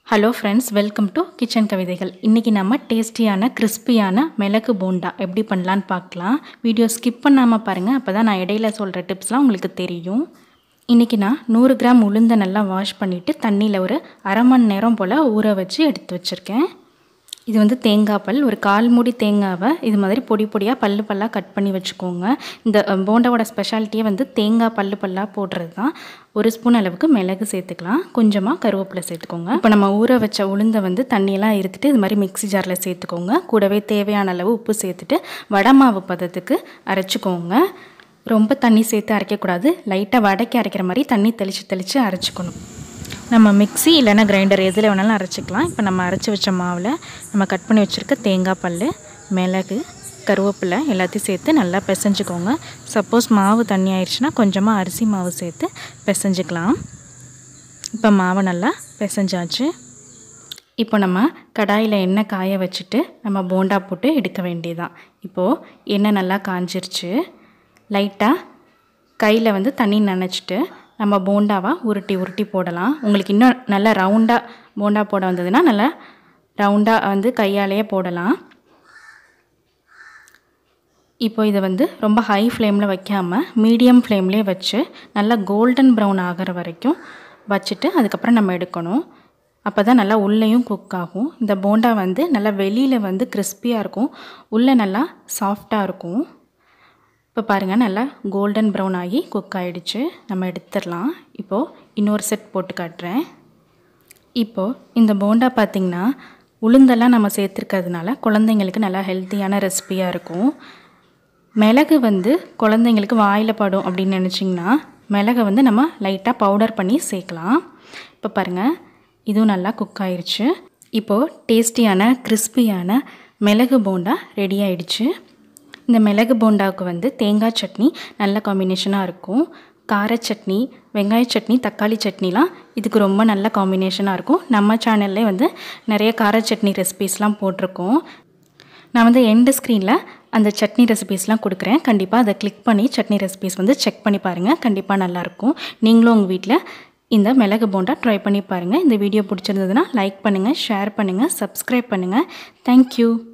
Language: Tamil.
hello friends welcome to kitchen கவிதைகள் இன்றைக்கி நம்ம டேஸ்டியான கிறிஸ்பியான மிளகு போண்டா எப்படி பண்ணலான்னு பார்க்கலாம் வீடியோ ஸ்கிப் பண்ணாமல் பாருங்கள் அப்போ தான் நான் இடையில சொல்கிற டிப்ஸ்லாம் உங்களுக்கு தெரியும் இன்றைக்கி நான் நூறு கிராம் உளுந்தை நல்லா வாஷ் பண்ணிவிட்டு தண்ணியில் ஒரு அரை மணி நேரம் போல் ஊற வச்சு எடுத்து வச்சுருக்கேன் இது வந்து தேங்காய் பல் ஒரு கால் மூடி தேங்காவை இது மாதிரி பொடி பொடியாக பல்லு பல்லாக கட் பண்ணி வச்சுக்கோங்க இந்த அஹ், போண்டாவோட ஸ்பெஷாலிட்டியே வந்து தேங்காய் பல்லு பல்லாக போடுறது தான் ஒரு ஸ்பூன் அளவுக்கு மிளகு சேர்த்துக்கலாம் கொஞ்சமாக கருவேப்பிலை சேர்த்துக்கோங்க இப்போ நம்ம ஊற வச்ச உளுந்தை வந்து தண்ணியெல்லாம் இருத்துட்டு இது மாதிரி மிக்ஸி ஜாரில் சேர்த்துக்கோங்க கூடவே தேவையான அளவு உப்பு சேர்த்துட்டு வடை மாவு பதத்துக்கு அரைச்சிக்கோங்க ரொம்ப தண்ணி சேர்த்து அரைக்கக்கூடாது லைட்டாக வடைக்கு அரைக்கிற மாதிரி தண்ணி தெளித்து தெளித்து அரைச்சிக்கணும் நம்ம மிக்ஸி இல்லைன்னா கிரைண்டர் எதில் வேணாலும் அரைச்சிக்கலாம் இப்போ நம்ம அரைச்சி வச்ச மாவில் நம்ம கட் பண்ணி வச்சுருக்க தேங்காய் பல் மிளகு கருவேப்பிலை எல்லாத்தையும் சேர்த்து நல்லா பிசைஞ்சுக்கோங்க சப்போஸ் மாவு தண்ணி ஆயிடுச்சுன்னா கொஞ்சமாக அரிசி மாவு சேர்த்து பிசைஞ்சுக்கலாம் இப்போ மாவை நல்லா பிசைஞ்சாச்சு இப்போ நம்ம கடாயில் எண்ணெய் காய வச்சுட்டு நம்ம போண்டா போட்டு எடுக்க வேண்டியதான் இப்போது எண்ணெய் நல்லா காஞ்சிருச்சு லைட்டாக கையில் வந்து தண்ணி நனைச்சிட்டு நம்ம போண்டாவை உருட்டி உருட்டி போடலாம் உங்களுக்கு இன்னும் நல்லா ரவுண்டாக போண்டா போட வந்ததுன்னா நல்லா ரவுண்டாக வந்து கையாலேயே போடலாம் இப்போ இதை வந்து ரொம்ப ஹை ஃப்ளேமில் வைக்காமல் மீடியம் ஃப்ளேம்லேயே வச்சு நல்லா கோல்டன் ப்ரௌன் ஆகிற வரைக்கும் வச்சுட்டு அதுக்கப்புறம் நம்ம எடுக்கணும் அப்போ தான் நல்லா உள்ளேயும் குக் ஆகும் இந்த போண்டா வந்து நல்லா வெளியில் வந்து கிறிஸ்பியாக இருக்கும் உள்ளே நல்லா சாஃப்டாக இருக்கும் இப்போ பாருங்கள் நல்லா கோல்டன் ப்ரௌன் ஆகி குக் ஆகிடுச்சு நம்ம எடுத்துடலாம் இப்போது இன்னொரு செட் போட்டு காட்டுறேன் இப்போது இந்த போண்டா பார்த்திங்கன்னா உளுந்தெல்லாம் நம்ம சேர்த்துருக்கிறதுனால குழந்தைங்களுக்கு நல்லா ஹெல்த்தியான ரெசிபியாக இருக்கும் மிளகு வந்து குழந்தைங்களுக்கு வாயில் படும் அப்படின்னு நினச்சிங்கன்னா மிளகை வந்து நம்ம லைட்டாக பவுடர் பண்ணி சேர்க்கலாம் இப்போ பாருங்கள் இதுவும் நல்லா குக் ஆயிருச்சு இப்போது டேஸ்டியான கிறிஸ்பியான மிளகு போண்டா ரெடி ஆயிடுச்சு இந்த மிளகு போண்டாவுக்கு வந்து தேங்காய் சட்னி நல்ல காம்பினேஷனாக இருக்கும் கார சட்னி வெங்காய சட்னி தக்காளி சட்னிலாம் இதுக்கு ரொம்ப நல்ல காம்பினேஷனாக இருக்கும் நம்ம சேனல்லே வந்து நிறைய கார சட்னி ரெசிபீஸ்லாம் போட்டிருக்கோம் நான் வந்து எண்டு ஸ்க்ரீனில் அந்த சட்னி ரெசிபீஸ்லாம் கொடுக்குறேன் கண்டிப்பாக அதை கிளிக் பண்ணி சட்னி ரெசிபீஸ் வந்து செக் பண்ணி பாருங்கள் கண்டிப்பாக நல்லாயிருக்கும் நீங்களும் உங்கள் வீட்டில் இந்த மிளகு போண்டா ட்ரை பண்ணி பாருங்கள் இந்த வீடியோ பிடிச்சிருந்ததுன்னா லைக் பண்ணுங்கள் ஷேர் பண்ணுங்கள் சப்ஸ்கிரைப் பண்ணுங்கள் தேங்க்யூ